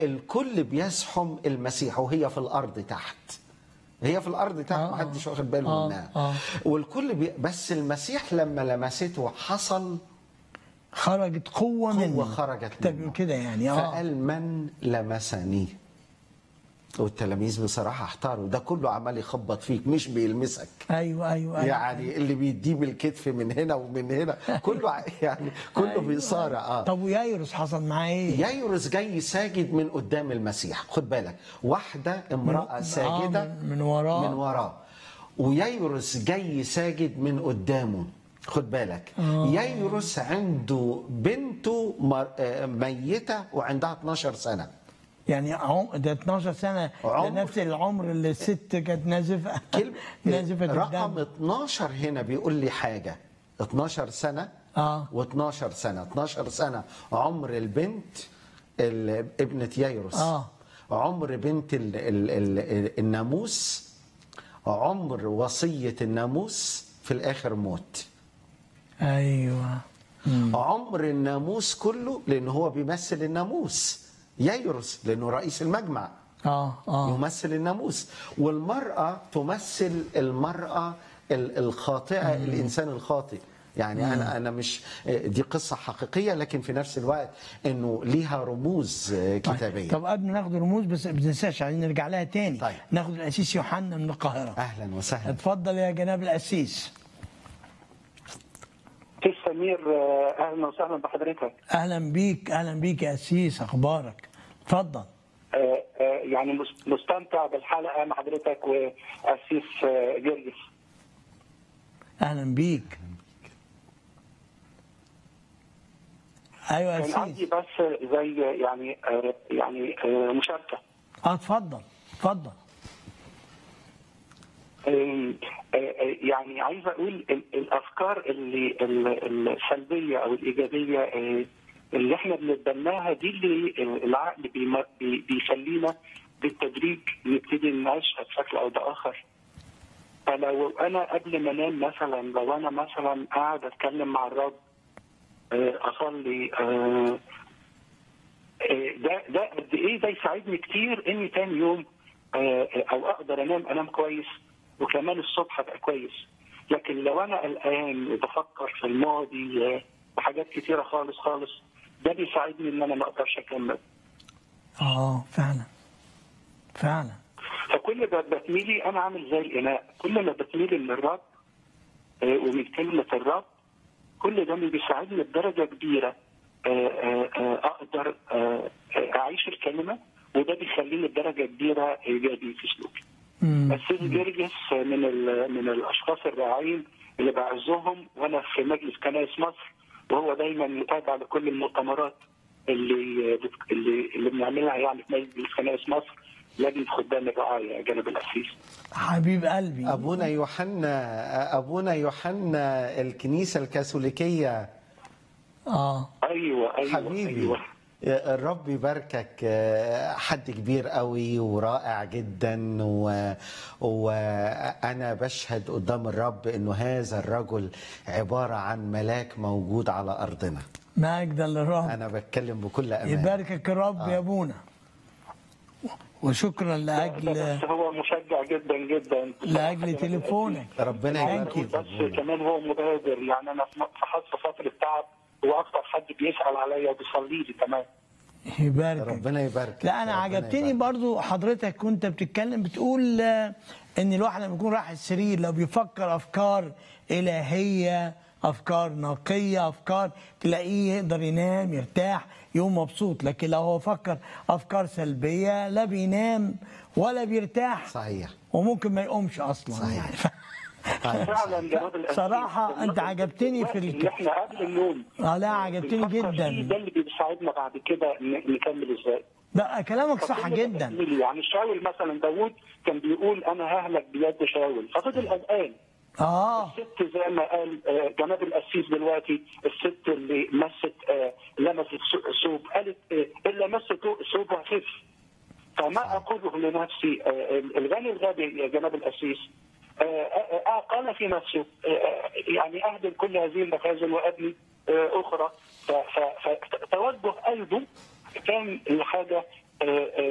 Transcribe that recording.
الكل بيزحم المسيح وهي في الارض تحت هي في الارض تحت آه. محدش واخد باله آه. منها آه. والكل بي... بس المسيح لما لمسته حصل خرجت قوة منه قوة خرجت طب منه. كده يعني اه فقال من لمسني والتلاميذ بصراحة احتاروا ده كله عمال يخبط فيك مش بيلمسك ايوه ايوه, أيوة. يعني اللي بيديه بالكتف من هنا ومن هنا كله ع- يعني كله أيوة. بيصارع اه طب ويايروس حصل معاه ايه؟ يايروس جاي ساجد من قدام المسيح خد بالك واحدة امرأة من- ساجدة آه، من- من وراه. من وراه ويايروس جاي ساجد من قدامه خد بالك آه. يايروس عنده بنته مر- آه، ميتة وعندها 12 سنة يعني عم... ده 12 سنة ده عمر. نفس العمر اللي الست كانت نازفة كلمة نازفة رقم الدم 12 هنا بيقول لي حاجة 12 سنة اه و12 سنة 12 سنة عمر البنت ال- ابنة يايروس آه. عمر بنت ال ال ال الناموس عمر وصية الناموس في الآخر موت ايوه مم. عمر الناموس كله لأن هو بيمثل الناموس يايروس لأنه رئيس المجمع اه اه يمثل الناموس والمرأة تمثل المرأة ال- الخاطئة الإنسان الخاطئ يعني أنا أنا مش دي قصة حقيقية لكن في نفس الوقت إنه ليها رموز كتابية طب قبل ما ناخد رموز بس ما تنساش عايزين نرجع لها تاني طيب. ناخد القسيس يوحنا من القاهرة أهلا وسهلا اتفضل يا جناب القسيس كيف سمير آه، اهلا وسهلا بحضرتك اهلا بيك اهلا بيك يا قسيس اخبارك اتفضل آه، آه، يعني مس- مستمتع بالحلقه مع حضرتك واسيس آه، جرجس اهلا بيك ايوه كان يا عندي قسيس بس زي يعني آه، يعني آه، مشاركه اه اتفضل اتفضل آم، آه، آه، يعني عايز اقول ال- الافكار اللي ال- السلبيه او الايجابيه آه، اللي احنا بنتبناها دي اللي العقل بيم- بي- بيخلينا بالتدريج نبتدي نعيشها بشكل او باخر فلو انا قبل ما انام مثلا لو انا مثلا قاعد اتكلم مع الرب آه، اصلي آه، آه، ده ده قد ايه ده يساعدني كتير اني تاني يوم آه، او اقدر انام انام كويس وكمان الصبح ابقى كويس لكن لو انا قلقان وبفكر في الماضي آه، بحاجات كتيره خالص خالص ده بيساعدني ان انا ما اقدرش اكمل اه فعلا فعلا فكل ما بتميلي انا عامل زي الاناء كل ما بتميلي من الرب آه، ومن كلمه الرب كل ده اللي بيساعدني بدرجه كبيره آه، آه، آه، اقدر آه، آه، اعيش الكلمه وده بيخليني بدرجه كبيره ايجابي في سلوكي. مم. السيد جرجس من ال- من الاشخاص الرائعين اللي بعزهم وانا في مجلس كنائس مصر وهو دايما متابع لكل المؤتمرات اللي بت- اللي اللي بنعملها يعني في مجلس كنائس مصر لجنه خدام الرعايه جنب الاسيس. حبيب قلبي أبونا يوحنا أبونا يوحنا الكنيسة الكاثوليكية ايوه اه ايوه حبيبي ايوه الرب يباركك آه، حد كبير قوي ورائع جدا و... وانا بشهد قدام الرب انه هذا الرجل عباره عن ملاك موجود على ارضنا مجدا للرب انا بتكلم بكل امان يباركك الرب يا ابونا وشكرا لاجل بس هو مشجع جدا جدا لاجل تليفونك ربنا Thank يبارك you. بس كمان هو مبادر يعني انا في في حصه فتره تعب هو اكتر حد بيسال عليا وبيصلي لي كمان يباركك ربنا يبارك لا انا عجبتني برضو حضرتك كنت بتتكلم بتقول آه، ان الواحد لما يكون رايح السرير لو بيفكر افكار الهيه افكار نقيه افكار تلاقيه يقدر ينام يرتاح يوم مبسوط لكن لو هو فكر افكار سلبيه لا بينام ولا بيرتاح صحيح وممكن ما يقومش اصلا صحيح. يعني طيب. فعلا جواب الأسئلة. صراحة أنت عجبتني في اللي الك- احنا قبل النوم اه لا عجبتني بنفكر جدا فيه، ده اللي بيساعدنا بعد كده ن- نكمل ازاي ده كلامك صح فكل جدا تكميل يعني شاول مثلا داوود كان بيقول انا ههلك بيد شاول ففضل قلقان اه الست زي ما قال آه، جناب القسيس دلوقتي الست اللي مست آه، لمست سو- ثوب قالت آه، ان لمست ثوب خف فما اقوله لنفسي آه، الغني الغبي يا جناب القسيس آه، آه، آه، قال في نفسه آه، آه، يعني اهدم كل هذه المخازن وابني آه، اخرى ف- ف- فتوجه قلبه كان لحاجه آه، آه،